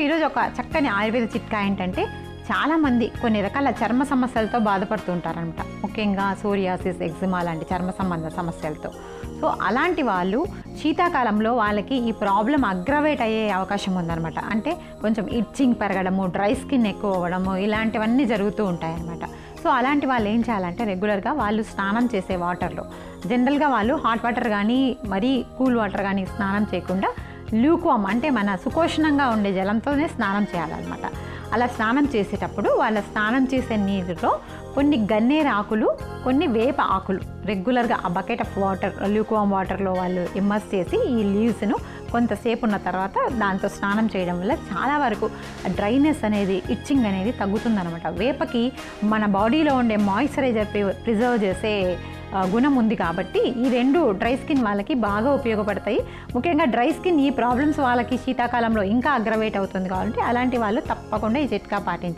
ఈరోజు ఒక చక్కని ఆయుర్వేద చిట్కా ఏంటంటే చాలామంది కొన్ని రకాల చర్మ సమస్యలతో బాధపడుతూ ఉంటారనమాట ముఖ్యంగా సోరియాసిస్ ఎగ్జిమా లాంటి చర్మ సంబంధ సమస్యలతో సో అలాంటి వాళ్ళు శీతాకాలంలో వాళ్ళకి ఈ ప్రాబ్లం అగ్రవేట్ అయ్యే అవకాశం ఉందన్నమాట అంటే కొంచెం ఇచ్చింగ్ పెరగడము డ్రై స్కిన్ ఎక్కువ అవ్వడము ఇలాంటివన్నీ జరుగుతూ ఉంటాయన్నమాట సో అలాంటి వాళ్ళు ఏం చేయాలంటే రెగ్యులర్గా వాళ్ళు స్నానం చేసే వాటర్లో జనరల్గా వాళ్ళు హాట్ వాటర్ కానీ మరీ కూల్ వాటర్ కానీ స్నానం చేయకుండా ల్యూక్వామ్ అంటే మన సుకోషణంగా ఉండే జలంతోనే స్నానం చేయాలన్నమాట అలా స్నానం చేసేటప్పుడు వాళ్ళ స్నానం చేసే నీరులో కొన్ని గన్నేరు ఆకులు కొన్ని వేప ఆకులు రెగ్యులర్గా ఆ బకెట్ ఆఫ్ వాటర్ ల్యూక్వామ్ వాటర్లో వాళ్ళు ఇమ్మర్స్ చేసి ఈ లీవ్స్ను కొంతసేపు ఉన్న తర్వాత దాంతో స్నానం చేయడం వల్ల చాలా వరకు డ్రైనెస్ అనేది ఇచ్చింగ్ అనేది తగ్గుతుందన్నమాట వేపకి మన బాడీలో ఉండే మాయిశ్చరైజర్ ప్రిజర్వ్ చేసే ఆ, గుణం ఉంది కాబట్టి ఈ రెండు డ్రై స్కిన్ వాళ్ళకి బాగా ఉపయోగపడతాయి ముఖ్యంగా డ్రై స్కిన్ ఈ ప్రాబ్లమ్స్ వాళ్ళకి శీతాకాలంలో ఇంకా అగ్రవేట్ అవుతుంది కాబట్టి అలాంటి వాళ్ళు తప్పకుండా ఈ చిట్కా పాటించాలి